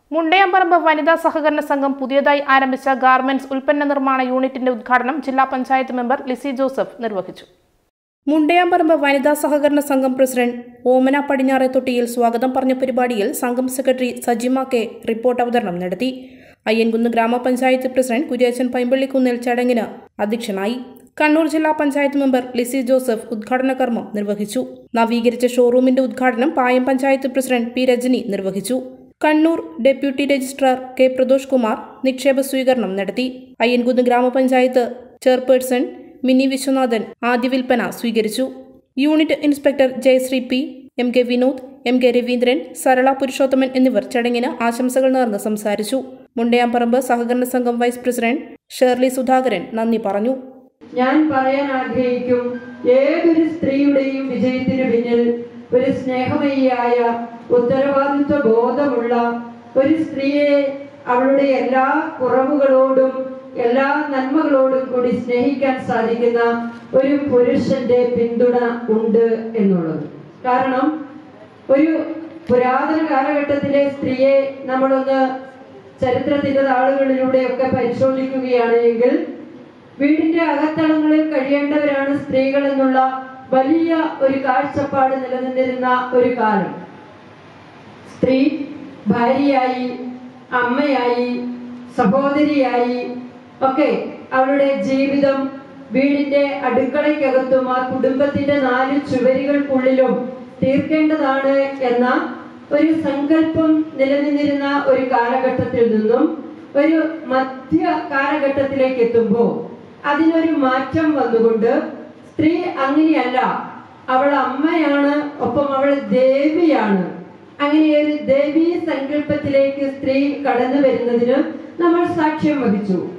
മുണ്ടയാമ്പറമ്പ് വനിതാ സഹകരണ സംഘം പുതിയതായി ആരംഭിച്ച ഗാർമെന്റ്സ് ഉൽപ്പന്ന നിർമ്മാണ യൂണിറ്റിന്റെ ഉദ്ഘാടനം ജില്ലാ പഞ്ചായത്ത് മെമ്പർ ലിസി ജോസഫ് നിർവഹിച്ചു മുണ്ടയാമ്പറമ്പ് വനിതാ സഹകരണ സംഘം പ്രസിഡന്റ് ഓമന പടിഞ്ഞാറെ തൊട്ടിയിൽ സ്വാഗതം പറഞ്ഞ പരിപാടിയിൽ സംഘം സെക്രട്ടറി സജിമ കെ റിപ്പോർട്ട് അവതരണം നടത്തി അയ്യൻകുന്ന് ഗ്രാമപഞ്ചായത്ത് പ്രസിഡന്റ് കുര്യാച്ചൻ പൈമ്പള്ളിക്കുന്നിൽ ചടങ്ങിന് അധ്യക്ഷനായി കണ്ണൂർ ജില്ലാ പഞ്ചായത്ത് മെമ്പർ ലിസി ജോസഫ് ഉദ്ഘാടന കർമ്മം നിർവഹിച്ചു നവീകരിച്ച ഷോറൂമിന്റെ ഉദ്ഘാടനം പായം പഞ്ചായത്ത് പ്രസിഡന്റ് പി രജനി നിർവഹിച്ചു Kannur deputy registrar K Pradosh Kumar നിക്ഷേപ സ്വീകരണം നടത്തി അയ്യൻകുന്ന് ഗ്രാമപഞ്ചായത്ത് ചെയർപേഴ്സൺ മിനി വിശ്വനാഥൻ ആദ്യ വിൽപ്പന സ്വീകരിച്ചു unit inspector Jayasree P M K Vinod M K Raveendran Sarala Purushothaman എന്നിവർ ചടങ്ങിന് ആശംസകൾ നേർന്ന് സംസാരിച്ചു മുണ്ടയാമ്പറമ്പ് സഹകരണ സംഘം വൈസ് പ്രസിഡന്റ് ഷേർലി സുധാകരൻ നന്ദി പറഞ്ഞു ഞാൻ പറയാൻ ആഗ്രഹിക്കും ഏതൊരു സ്ത്രീയുടെയും വിജയത്തിന് പിന്നിൽ ഒരു സ്നേഹമയിയായ ഉത്തരവാദിത്വ ബോധമുള്ള ഒരു സ്ത്രീയെ അവളുടെ എല്ലാ കുറവുകളോടും എല്ലാ നന്മകളോടും കൂടി സ്നേഹിക്കാൻ സാധിക്കുന്ന ഒരു പുരുഷന്റെ പിന്തുണ ഉണ്ട് എന്നുള്ളത് കാരണം ഒരു പുരാതന കാലഘട്ടത്തിലെ സ്ത്രീയെ നമ്മളൊന്ന് ചരിത്രത്തിന്റെ താളുകളിലൂടെയൊക്കെ പരിശോധിക്കുകയാണെങ്കിൽ വീടിന്റെ അകത്തളങ്ങളിൽ കഴിയേണ്ടവരാണ് സ്ത്രീകൾ എന്നുള്ള വലിയ ഒരു കാഴ്ചപ്പാട് നിലനിന്നിരുന്ന ഒരു കാലം സ്ത്രീ ഭാര്യയായി അമ്മയായി സഹോദരിയായി ഒക്കെ അവളുടെ ജീവിതം വീടിന്റെ അടുക്കളയ്ക്കകത്തും ആ കുടുംബത്തിന്റെ നാല് ചുവരുകൾക്കുള്ളിലും തീർക്കേണ്ടതാണ് എന്ന ഒരു സങ്കല്പം നിലനിന്നിരുന്ന ഒരു കാലഘട്ടത്തിൽ നിന്നും ഒരു മധ്യ കാലഘട്ടത്തിലേക്ക് എത്തുമ്പോൾ അതിനൊരു മാറ്റം വന്നുകൊണ്ട് സ്ത്രീ അങ്ങനെയല്ല അവൾ അമ്മയാണ് ഒപ്പം അവൾ ദേവിയാണ് അങ്ങനെ ഒരു ദേവീ സങ്കല്പത്തിലേക്ക് സ്ത്രീ കടന്നു വരുന്നതിന് നമ്മൾ സാക്ഷ്യം വഹിച്ചു